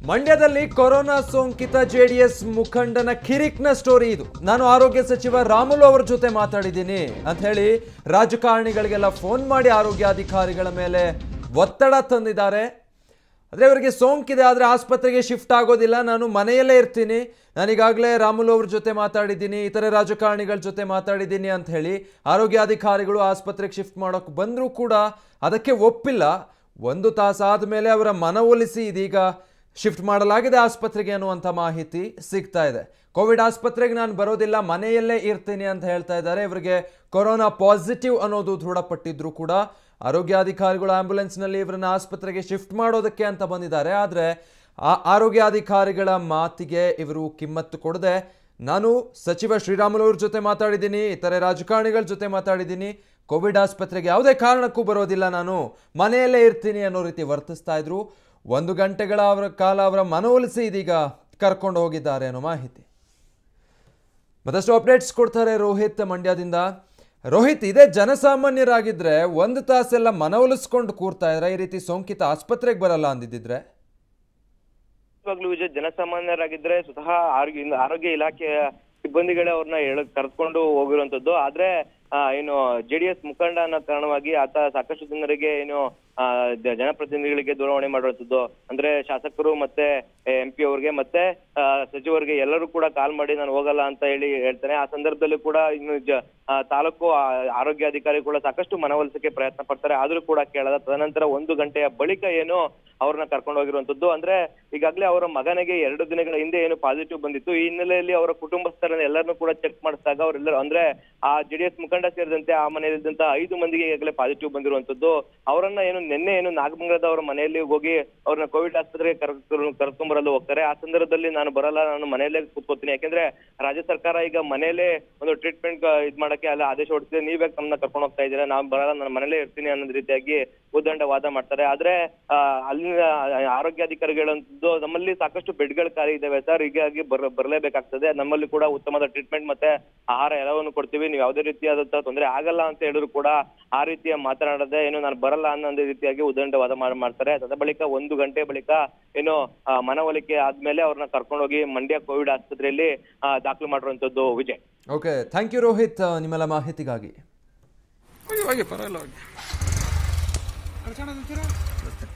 ಮಂಡ್ಯದಲ್ಲಿ ಕೊರೋನಾ ಸೋಂಕಿತ JDS ಮುಖಂಡನ ಕಿರಿಕ್ನ story ಇದು ನಾನು ಆರೋಗ್ಯ ಸಚಿವ ರಾಮುಲು ಅವರ ಜೊತೆ ಮಾತಾಡಿದ್ದೀನಿ ಅಂತ ಹೇಳಿ ರಾಜಕಾರಣಿಗಳಿಗೆಲ್ಲ ಫೋನ್ ಮಾಡಿ ಆರೋಗ್ಯಾಧಿಕಾರಿಗಳ ಮೇಲೆ ಒತ್ತಡ ತಂದಿದ್ದಾರೆ ಆದರೆ ಇವರಿಗೆ ಸೋಂಕಿದೆ ಆದರೆ ಆಸ್ಪತ್ರೆಗೆ ಶಿಫ್ಟ್ ಆಗೋದಿಲ್ಲ ನಾನು ಮನೆಯಲ್ಲೇ ಇರ್ತೀನಿ ನಾನೀಗಾಗಲೇ ರಾಮುಲು ಅವ್ರ ಜೊತೆ ಮಾತಾಡಿದ್ದೀನಿ ಇತರೆ ರಾಜಕಾರಣಿಗಳ ಜೊತೆ ಮಾತಾಡಿದ್ದೀನಿ ಅಂತ ಹೇಳಿ ಆರೋಗ್ಯಾಧಿಕಾರಿಗಳು ಆಸ್ಪತ್ರೆಗೆ ಶಿಫ್ಟ್ ಮಾಡೋಕೆ ಬಂದರೂ ಕೂಡ ಅದಕ್ಕೆ ಒಪ್ಪಿಲ್ಲ ಒಂದು ತಾಸಾದ ಮೇಲೆ ಅವರ ಮನವೊಲಿಸಿ ಇದೀಗ ಶಿಫ್ಟ್ ಮಾಡಲಾಗಿದೆ ಆಸ್ಪತ್ರೆಗೆ ಅನ್ನುವಂಥ ಮಾಹಿತಿ ಸಿಗ್ತಾ ಇದೆ ಕೋವಿಡ್ ಆಸ್ಪತ್ರೆಗೆ ನಾನು ಬರೋದಿಲ್ಲ ಮನೆಯಲ್ಲೇ ಇರ್ತೀನಿ ಅಂತ ಹೇಳ್ತಾ ಇದ್ದಾರೆ ಇವರಿಗೆ ಕೊರೋನಾ ಪಾಸಿಟಿವ್ ಅನ್ನೋದು ದೃಢಪಟ್ಟಿದ್ರು ಕೂಡ ಆರೋಗ್ಯಾಧಿಕಾರಿಗಳು ಆಂಬ್ಯುಲೆನ್ಸ್ನಲ್ಲಿ ಇವರನ್ನ ಆಸ್ಪತ್ರೆಗೆ ಶಿಫ್ಟ್ ಮಾಡೋದಕ್ಕೆ ಅಂತ ಬಂದಿದ್ದಾರೆ ಆದರೆ ಆ ಆರೋಗ್ಯಾಧಿಕಾರಿಗಳ ಮಾತಿಗೆ ಇವರು ಕಿಮ್ಮತ್ತು ಕೊಡದೆ ನಾನು ಸಚಿವ ಶ್ರೀರಾಮುಲು ಅವ್ರ ಜೊತೆ ಮಾತಾಡಿದ್ದೀನಿ ಇತರೆ ರಾಜಕಾರಣಿಗಳ ಜೊತೆ ಮಾತಾಡಿದ್ದೀನಿ ಕೋವಿಡ್ ಆಸ್ಪತ್ರೆಗೆ ಯಾವುದೇ ಕಾರಣಕ್ಕೂ ಬರೋದಿಲ್ಲ ನಾನು ಮನೆಯಲ್ಲೇ ಇರ್ತೀನಿ ಅನ್ನೋ ರೀತಿ ವರ್ತಿಸ್ತಾ ಇದ್ರು ಒಂದು ಗಂಟೆಗಳ ಅವರ ಕಾಲ ಅವರ ಮನವೊಲಿಸಿ ಇದೀಗ ಕರ್ಕೊಂಡು ಹೋಗಿದ್ದಾರೆ ಅನ್ನೋ ಮಾಹಿತಿ ಮತ್ತಷ್ಟು ಅಪ್ಡೇಟ್ಸ್ ಕೊಡ್ತಾರೆ ರೋಹಿತ್ ಮಂಡ್ಯದಿಂದ ರೋಹಿತ್ ಇದೇ ಜನಸಾಮಾನ್ಯರಾಗಿದ್ರೆ ಒಂದು ತಾಸೆಲ್ಲ ಮನವೊಲಿಸ್ಕೊಂಡು ಕೂರ್ತಾ ಇದ್ರೆ ಈ ರೀತಿ ಸೋಂಕಿತ ಆಸ್ಪತ್ರೆಗೆ ಬರಲ್ಲ ಅಂದಿದ್ದಿದ್ರೆ ನಿಜವಾಗ್ಲೂ ವಿಜಯ್ ಜನಸಾಮಾನ್ಯರಾಗಿದ್ರೆ ಸ್ವತಃ ಆರೋಗ್ಯ ಆರೋಗ್ಯ ಇಲಾಖೆಯ ಸಿಬ್ಬಂದಿಗಳೇ ಅವ್ರನ್ನ ಹೇಳ ಕರೆದುಕೊಂಡು ಹೋಗಿರುವಂತದ್ದು ಆದ್ರೆ ಆ, ಏನು ಜೆಡಿಎಸ್ ಮುಖಂಡ ಅನ್ನೋ ಕಾರಣವಾಗಿ ಆತ ಸಾಕಷ್ಟು ಜನರಿಗೆ ಏನು ಆ, ಜ- ಜನಪ್ರತಿನಿಧಿಗಳಿಗೆ ದೂರವಾಣಿ ಮಾಡುವಂತದ್ದು ಅಂದ್ರೆ ಶಾಸಕರು ಮತ್ತೆ ಎಂ ಪಿ ಅವ್ರಿಗೆ ಮತ್ತೆ ಆ, ಸಚಿವರಿಗೆ ಎಲ್ಲರೂ ಕೂಡ ಕಾಲ್ ಮಾಡಿ ನಾನು ಹೋಗಲ್ಲ ಅಂತ ಹೇಳಿ ಹೇಳ್ತಾನೆ ಆ ಸಂದರ್ಭದಲ್ಲೂ ಕೂಡ ಇನ್ನು ಜ- ಆ, ತಾಲೂಕು ಆ, ಆರೋಗ್ಯಾಧಿಕಾರಿ ಕೂಡ ಸಾಕಷ್ಟು ಮನವೊಲಿಸಕ್ಕೆ ಪ್ರಯತ್ನ ಪಡ್ತಾರೆ ಆದ್ರೂ ಕೂಡ ಕೇಳದ ತದನಂತರ ಒಂದು ಗಂಟೆಯ ಬಳಿಕ ಏನು ಅವ್ರನ್ನ ಕರ್ಕೊಂಡು ಹೋಗಿರುವಂತದ್ದು ಅಂದ್ರೆ ಈಗಾಗಲೇ ಅವರ ಮಗನಿಗೆ ಎರಡು ದಿನಗಳ ಹಿಂದೆ ಏನು ಪಾಸಿಟಿವ್ ಬಂದಿತ್ತು ಈ ಹಿನ್ನೆಲೆಯಲ್ಲಿ ಅವರ ಕುಟುಂಬಸ್ಥರನ್ನ ಎಲ್ಲರನ್ನೂ ಕೂಡ ಚೆಕ್ ಮಾಡಿಸಿದಾಗ ಅವರೆಲ್ಲರೂ ಅಂದ್ರೆ ಆ ಜೆಡಿಎಸ್ ಮುಖಂಡ ಸೇರಿದಂತೆ ಆ ಮನೆಯಲ್ಲಿದ್ದಂತ ಐದು ಮಂದಿಗೆ ಈಗಾಗಲೇ ಪಾಸಿಟಿವ್ ಬಂದಿರುವಂತದ್ದು ಅವರನ್ನ ಏನು ನಿನ್ನೆ ಏನು ನಾಗಮಂಗಲದ ಅವರ ಮನೆಯಲ್ಲಿ ಹೋಗಿ ಅವ್ರನ್ನ ಕೋವಿಡ್ ಆಸ್ಪತ್ರೆಗೆ ಕರ್ಕೊಂಡು ಕರ್ಕೊಂಡ್ ಬರಲು ಹೋಗ್ತಾರೆ ಆ ಸಂದರ್ಭದಲ್ಲಿ ನಾನು ಬರಲ್ಲ ನಾನು ಮನೆಯಲ್ಲೇ ಕೂತ್ಕೋತೀನಿ ಯಾಕೆಂದ್ರೆ ರಾಜ್ಯ ಸರ್ಕಾರ ಈಗ ಮನೆಯಲ್ಲೇ ಒಂದು ಟ್ರೀಟ್ಮೆಂಟ್ ಇದ್ ಮಾಡಕ್ಕೆ ಅಲ್ಲ ಆದೇಶ ಹೊರಡಿಸಿದೆ ನೀವೇ ನಮ್ಮನ್ನ ಕರ್ಕೊಂಡು ಹೋಗ್ತಾ ಇದ್ದೀರಾ ನಾವು ಬರಲ್ಲ ನಾನು ಮನೇಲೇ ಇರ್ತೀನಿ ಅನ್ನೋದ್ ರೀತಿಯಾಗಿ ಉದ್ದಂಡ ವಾದ ಮಾಡ್ತಾರೆ ಆದ್ರೆ ಆ, ಅಲ್ಲಿನ ಆರೋಗ್ಯಾಧಿಕಾರಿಗಳಂತದ್ದು ನಮ್ಮಲ್ಲಿ ಸಾಕಷ್ಟು ಬೆಡ್ಗಳು ಖಾಲಿ ಇದಾವೆ ಸರ್ ಹೀಗಾಗಿ ಬರ ಬರಲೇಬೇಕಾಗ್ತದೆ ನಮ್ಮಲ್ಲಿ ಕೂಡ ಉತ್ತಮವಾದ ಟ್ರೀಟ್ಮೆಂಟ್ ಮತ್ತೆ ಆಹಾರ ಎಲ್ಲವನ್ನು ಕೊಡ್ತೀವಿ ನೀವು ಯಾವುದೇ ರೀತಿಯಾದಂತಹ ತೊಂದರೆ ಆಗಲ್ಲ ಅಂತ ಹೇಳಿದ್ರು ಕೂಡ ಆ ರೀತಿಯ ಮಾತನಾಡದೆ ಏನು ನಾನು ಬರಲ್ಲ ಅನ್ನೋ ರೀತಿಯಾಗಿ ಉದ್ದಂಡ ವಾದ ಮಾಡ್- ಮಾಡ್ತಾರೆ ತದ ಬಳಿಕ ಒಂದು ಗಂಟೆ ಬಳಿಕ ಏನು ಆ, ಮನವೊಲಿಕೆ ಆದ್ಮೇಲೆ ಅವ್ರನ್ನ ಕರ್ಕೊಂಡೋಗಿ ಮಂಡ್ಯ ಕೋವಿಡ್ ಆಸ್ಪತ್ರೆಯಲ್ಲಿ ಆ, ದಾಖಲು ಮಾಡಿರುವಂತದ್ದು Vijay okay thank you Rohit ನಿಮ್ಮೆಲ್ಲ ಮಾಹಿತಿಗಾಗಿ ಹೋಗಿ ಹೋಗಿ ಪರವಾಗಿಲ್ಲ ಹೋಗಿ